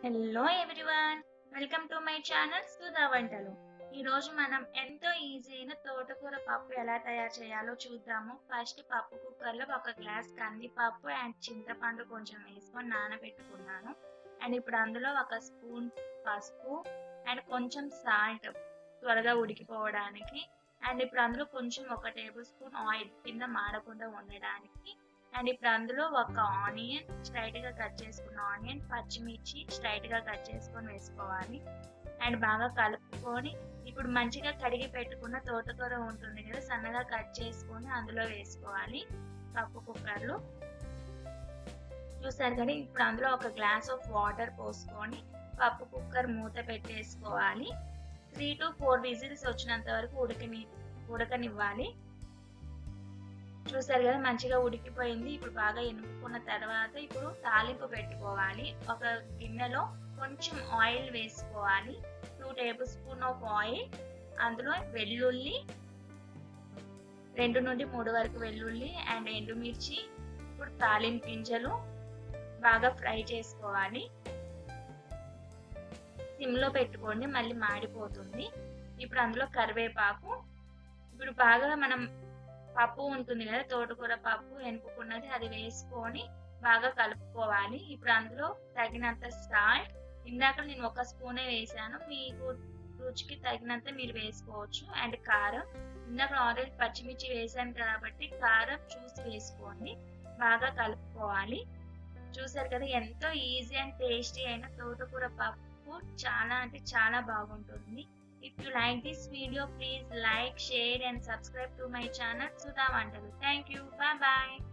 Hello everyone welcome to my channel Sudha వంటలు ఈ రోజు మనం ఎంతో ఈజీ అయిన తోటకూర పప్పు ఎలా తయారు చేయాలో చూద్దాము ఫస్ట్ పప్పు కుక్కర్లో ఒక గ్లాస్ కందిపప్పు అండ్ చింతపండు కొంచెం వేసుకొని నానబెట్టుకున్నాను అండ్ ఇప్పుడు అందులో ఒక స్పూన్ పసుపు అండ్ కొంచెం సాల్ట్ త్వరగా ఉడికిపోవడానికి అండ్ ఇప్పుడు అందులో కొంచెం ఒక టేబుల్ స్పూన్ ఆయిల్ కింద మాడకుండా ఉండడానికి అండ్ ఇప్పుడు అందులో ఒక ఆనియన్ స్ట్రైట్ గా కట్ చేసుకున్న ఆనియన్ పచ్చిమిర్చి స్ట్రైట్ గా కట్ చేసుకొని వేసుకోవాలి అండ్ బాగా కలుపుకొని ఇప్పుడు మంచిగా కడిగి పెట్టుకున్న తోటకూర ఉంటుంది కదా సన్నగా కట్ చేసుకొని అందులో వేసుకోవాలి పప్పు కుక్కర్లో చూసారు కదా ఇప్పుడు అందులో ఒక గ్లాస్ ఆఫ్ వాటర్ పోసుకొని పప్పు కుక్కర్ మూత పెట్టేసుకోవాలి త్రీ టు ఫోర్ విజిల్స్ వచ్చినంత వరకు ఉడకని ఉడకనివ్వాలి చూసారు కదా మంచిగా ఉడికిపోయింది ఇప్పుడు బాగా ఎనుపుకున్న తర్వాత ఇప్పుడు తాలింపు పెట్టుకోవాలి ఒక గిన్నెలో కొంచెం ఆయిల్ వేసుకోవాలి two tablespoon of oil అందులో వెల్లుల్లి రెండు నుండి మూడు వరకు వెల్లుల్లి అండ్ ఎండుమిర్చి ఇప్పుడు తాలింపు గింజలు బాగా ఫ్రై చేసుకోవాలి సిమ్లో పెట్టుకోండి మళ్ళీ మాడిపోతుంది ఇప్పుడు అందులో కరివేపాకు ఇప్పుడు బాగా మనం పప్పు ఉంటుంది కదా తోటకూర పప్పు ఎనుపుకున్నది అది వేసుకొని బాగా కలుపుకోవాలి ఇప్పుడు అందులో తగినంత సాల్ట్ ఇందాక నేను ఒక స్పూనే వేసాను మీకు రుచికి తగినంత మీరు వేసుకోవచ్చు అండ్ కారం ఇందాక ఆల్రెడీ పచ్చిమిర్చి వేసాను కాబట్టి కారం చూసి వేసుకోండి బాగా కలుపుకోవాలి చూసారు కదా ఎంతో ఈజీ అండ్ టేస్టీ అయిన తోటకూర పప్పు చాలా అంటే చాలా బాగుంటుంది If you like this video, please like, share and subscribe to my channel Sudha Vantalu. Thank you. Bye bye.